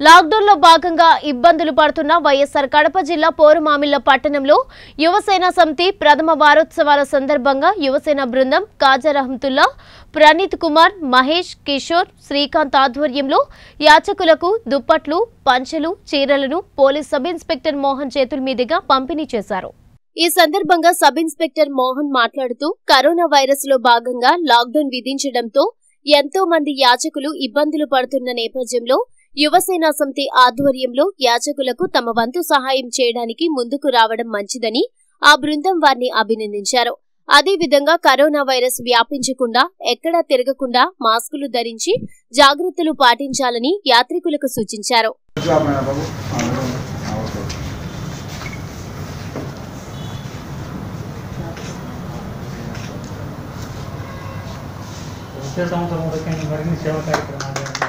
Lockdown లో భాగంగా ఇబ్బందులు పడుతున్న వైఎస్ఆర్ కడప జిల్లా పోరుమామిళ్ల పట్టణంలో యువసేన సమితి ప్రథమ వారోత్సవాల సందర్భంగా యువసేన బృందం కాజా రహంతుల్లా ప్రణీత్ కుమార్ మహేష్ కిషోర్ శ్రీకాంత్ ఆధ్వర్యంలో యాచకులకు దుప్పట్లు పంచెలు చీరలను పోలీస్ సబ్ ఇన్స్పెక్టర్ మోహన్ చేతుల మీదుగా పంపిణీ చేశారు ఈ సందర్భంగా సబ్ ఇన్స్పెక్టర్ మోహన్ మాట్లాడుతూ కరోనా వైరస్ లో భాగంగా లాక్డౌన్ విధించడంతో ఎంతో మంది యాచకులు ఇబ్బందులు పడుతున్న నేపథ్యంలో యువసేన సమితి ఆధ్వర్యంలో యాచకులకు తమ వంతు సహాయం చేయడానికి ముందుకు రావడం మంచిదని ఆ బృందం వారిని అభినందించారు అదేవిధంగా కరోనా వైరస్ వ్యాపించకుండా ఎక్కడా తిరగకుండా మాస్కులు ధరించి జాగ్రత్తలు పాటించాలని యాత్రికులకు సూచించారు జాబ్ మేడం బాబు ఆ, మేడం. ఆ, ఓకే. వచ్చే సంవత్సరం వరకు మరిన్ని సేవా కార్యక్రమాలు